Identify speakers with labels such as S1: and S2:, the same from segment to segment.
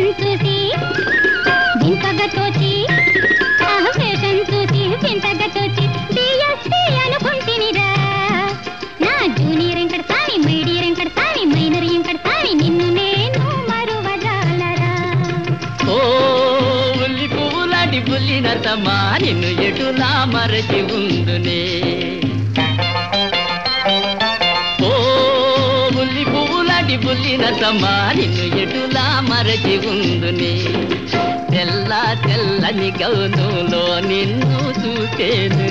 S1: చూసి వింతగా తోచి ఆ వేషం చూసి వింతగా తోచి డిఎస్పి అనుకుంటినిరా నా జూనియర్ ఎంకడ సామి మైడియర్ ఎంకడ సామి మైనర్ ఎంకడ సామి నిన్ను నేను మరువజాలరా
S2: ఓ ఉల్లి పువ్వులాంటి బుల్లి నర్తమ్మా నిన్ను ఎటులా మరచి ఉందునే ఓ బుల్లి పువ్వులాంటి బుల్లి నర్తమ్మా నిన్ను ఎటులా మరచి ఉందునే తెల్ల తెల్లని గౌనులో నిన్ను చూసేను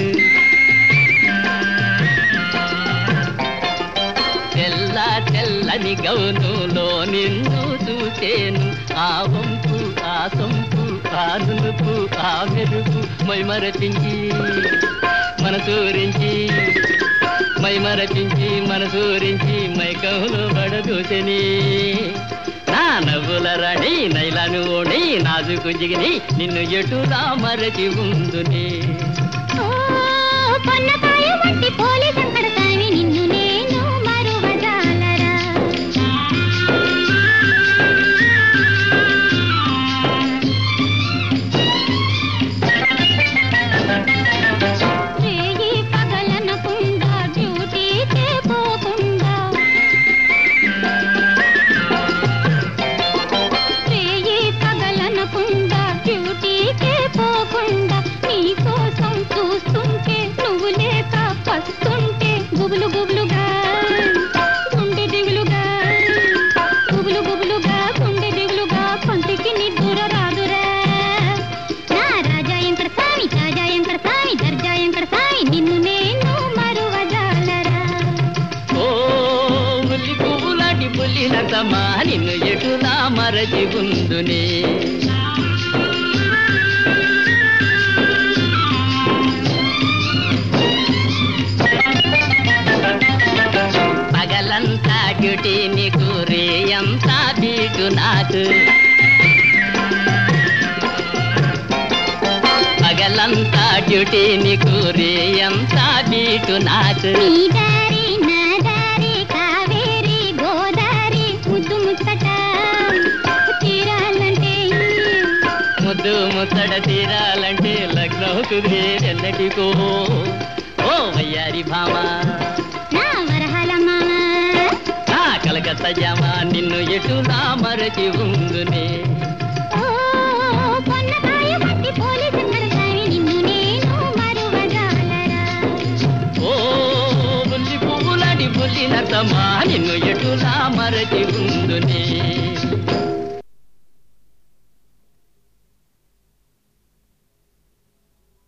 S2: తెల్ల తెల్లని గౌనులో నిన్ను చూసేను ఆ వంపు ఆ సొంపు ఆ నునుపు ఆ మెరుపు మై మరపించి మనసూరించి మై మరపించి మనసూరించి మై కౌలు పడదూసని నా నవ్వుల రాణి నైలాను ఓణి నాజుకు జిగిని నిన్ను ఎటులా మరచి ఉందుని
S1: ఓ పొన్నకాయ వంటి పోలీస్ ఎంకడ సామి నిన్ను నేను మరువజాలరా రేయి పగలనకుండా డ్యూటీకే పోకుండా రేయి పగలనకుండా డ్యూటీకే పోకుండా నీకోసం చూస్తుంటే నువ్వు లేక పస్తుంటే గుబులు గుబులుగా గుండె దిగులుగా గుబులు గుబులుగా గుండె దిగులుగా కొంటికి నిద్దుర రాదురా నా రాజా ఎంకడ సామి తాజా ఎంకడ సామి దర్జా ఎంకడ సామి నిన్ను నేను మరువజాలరా
S2: ఓ బుల్లి పువ్వులాంటి బుల్లి నతమా నిన్ను ఎటులా మరచి ఉందునే పగలంతా డ్యూటీ నీకు రేయంతా బీటు నాకు పగలంతా డ్యూటీ నీకు రేయంతా బీటు నాకు
S1: నీ దారి నా దారి కావేరి గోదారి ముద్దు ముచ్చట తీరాలంటే
S2: ముద్దు ముచ్చట తీరాలంటే లగ్నం కుదిరేదెన్నటికో ఓ వయ్యారి భామ
S1: నా వరహాల మామ
S2: నా కలకత్త జామ నిన్ను ఎటులా మరచి ఉందునే
S1: ఓ పొన్నకాయ వంటి పోలీసు కడసామి నిన్ను నేను మరువజాలరా
S2: ఓ బుల్లి పువ్వులాంటి బుల్లి నతమా నిన్ను ఎటులా మరచి ఉందునే